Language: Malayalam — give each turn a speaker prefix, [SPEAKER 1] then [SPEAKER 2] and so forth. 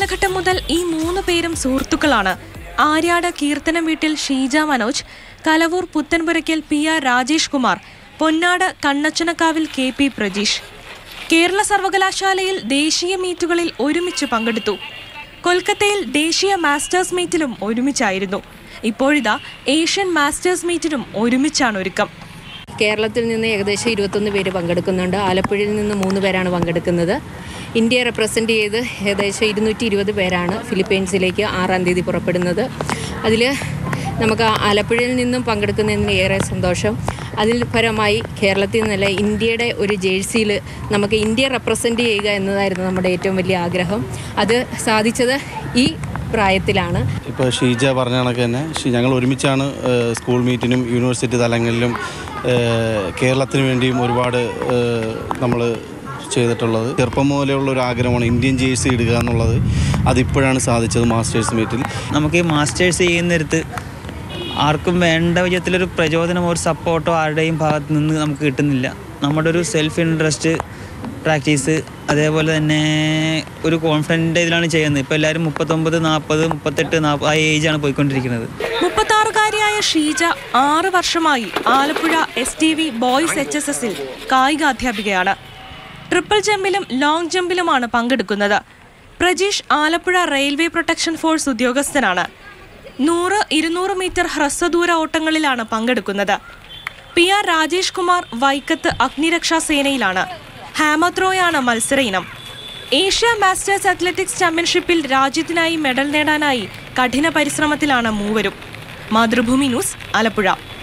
[SPEAKER 1] കാലഘട്ടം മുതൽ ഈ മൂന്ന് പേരും സുഹൃത്തുക്കളാണ് ആര്യാട് കീർത്തനം വീട്ടിൽ ഷീജ മനോജ് കലവൂർ പുത്തൻപുരയ്ക്കൽ പി ആർ രാജേഷ് കുമാർ പൊന്നാട് കണ്ണച്ചനക്കാവിൽ കെ പി പ്രജീഷ് കേരള സർവകലാശാലയിൽ ദേശീയ മീറ്റുകളിൽ ഒരുമിച്ച് പങ്കെടുത്തു കൊൽക്കത്തയിൽ ദേശീയ മാസ്റ്റേഴ്സ് മീറ്റിലും ഒരുമിച്ചായിരുന്നു ഇപ്പോഴിതാ ഏഷ്യൻ മാസ്റ്റേഴ്സ് മീറ്റിനും ഒരുമിച്ചാണ് ഒരുക്കം
[SPEAKER 2] കേരളത്തിൽ നിന്ന് ഏകദേശം ഇരുപത്തൊന്ന് പേര് പങ്കെടുക്കുന്നുണ്ട് ആലപ്പുഴയിൽ നിന്ന് മൂന്ന് പേരാണ് പങ്കെടുക്കുന്നത് ഇന്ത്യയെ റെപ്രസെൻ്റ് ചെയ്ത് ഏകദേശം ഇരുന്നൂറ്റി ഇരുപത് പേരാണ് ഫിലിപ്പീൻസിലേക്ക് ആറാം തീയതി പുറപ്പെടുന്നത് അതിൽ നമുക്ക് ആലപ്പുഴയിൽ നിന്നും പങ്കെടുക്കുന്നതിന് ഏറെ സന്തോഷം അതിൽ പരമായി കേരളത്തിൽ നിന്നല്ല ഇന്ത്യയുടെ ഒരു ജേഴ്സിയിൽ നമുക്ക് ഇന്ത്യയെ റെപ്രസെൻ്റ് ചെയ്യുക എന്നതായിരുന്നു നമ്മുടെ ഏറ്റവും വലിയ ആഗ്രഹം അത് സാധിച്ചത് ഈ പ്രായത്തിലാണ്
[SPEAKER 3] ഇപ്പോൾ ഷീജ പറഞ്ഞ കണക്ക് തന്നെ ഷി- ഞങ്ങൾ ഒരുമിച്ചാണ് ഏഹ്, സ്കൂൾ മീറ്റിനും യൂണിവേഴ്സിറ്റി തലങ്ങളിലും ഏഹ്, കേരളത്തിന് വേണ്ടിയും ഒരുപാട് നമ്മൾ ചെയ്തിട്ടുള്ളത് ചെറുപ്പം മുതലുള്ള ഒരു ആഗ്രഹമാണ് ഇന്ത്യൻ ജേഴ്സി ഇടുക എന്നുള്ളത് അതിപ്പോഴാണ് സാധിച്ചത് മാസ്റ്റേഴ്സ് മീറ്റിൽ
[SPEAKER 4] നമുക്ക് ഈ മാസ്റ്റേഴ്സ് ചെയ്യുന്നിടത്ത് ആർക്കും വേണ്ട വിധത്തിലൊരു പ്രചോദനമോ ഒരു സപ്പോർട്ടോ ആരുടെയും ഭാഗത്ത് നിന്ന് നമുക്ക് കിട്ടുന്നില്ല നമ്മുടെ ഒരു സെൽഫ് ഇൻട്രസ്റ്റ് പ്രാക്ടീസ് അതേപോലെ തന്നെ ഒരു കോൺഫിഡൻ്റ് ഇതിലാണ് ചെയ്യുന്നത് ഇപ്പോൾ എല്ലാവരും മുപ്പത്തൊമ്പത് നാൽപ്പത് മുപ്പത്തെട്ട് നാൽപ്പത് ആ ഏജാണ് പോയിക്കൊണ്ടിരിക്കുന്നത്
[SPEAKER 1] മുപ്പത്താറുകാരിയായ ഷീജ ആറ് വർഷമായി Alappuzha S T V boys H S എസിൽ കായികാധ്യാപികയാണ് ട്രിപ്പിൾ ജമ്പിലും ലോങ് ജമ്പിലുമാണ് പങ്കെടുക്കുന്നത് Prajeesh Alappuzha railway protection force ഉദ്യോഗസ്ഥനാണ് നൂറ് ഇരുന്നൂറ് മീറ്റർ ഹ്രസ്വദൂര ഓട്ടങ്ങളിലാണ് പങ്കെടുക്കുന്നത് പി ആർ രാജേഷ് കുമാർ വൈക്കത്ത് അഗ്നിരക്ഷാ സേനയിലാണ് ഹാമർ ത്രോയാണ് മത്സര ഇനം ഏഷ്യ മാസ്റ്റേഴ്സ് അത്ലറ്റിക്സ് ചാമ്പ്യൻഷിപ്പിൽ രാജ്യത്തിനായി മെഡൽ നേടാനായി കഠിന പരിശ്രമത്തിലാണ് മൂവരും മാതൃഭൂമി ന്യൂസ് ആലപ്പുഴ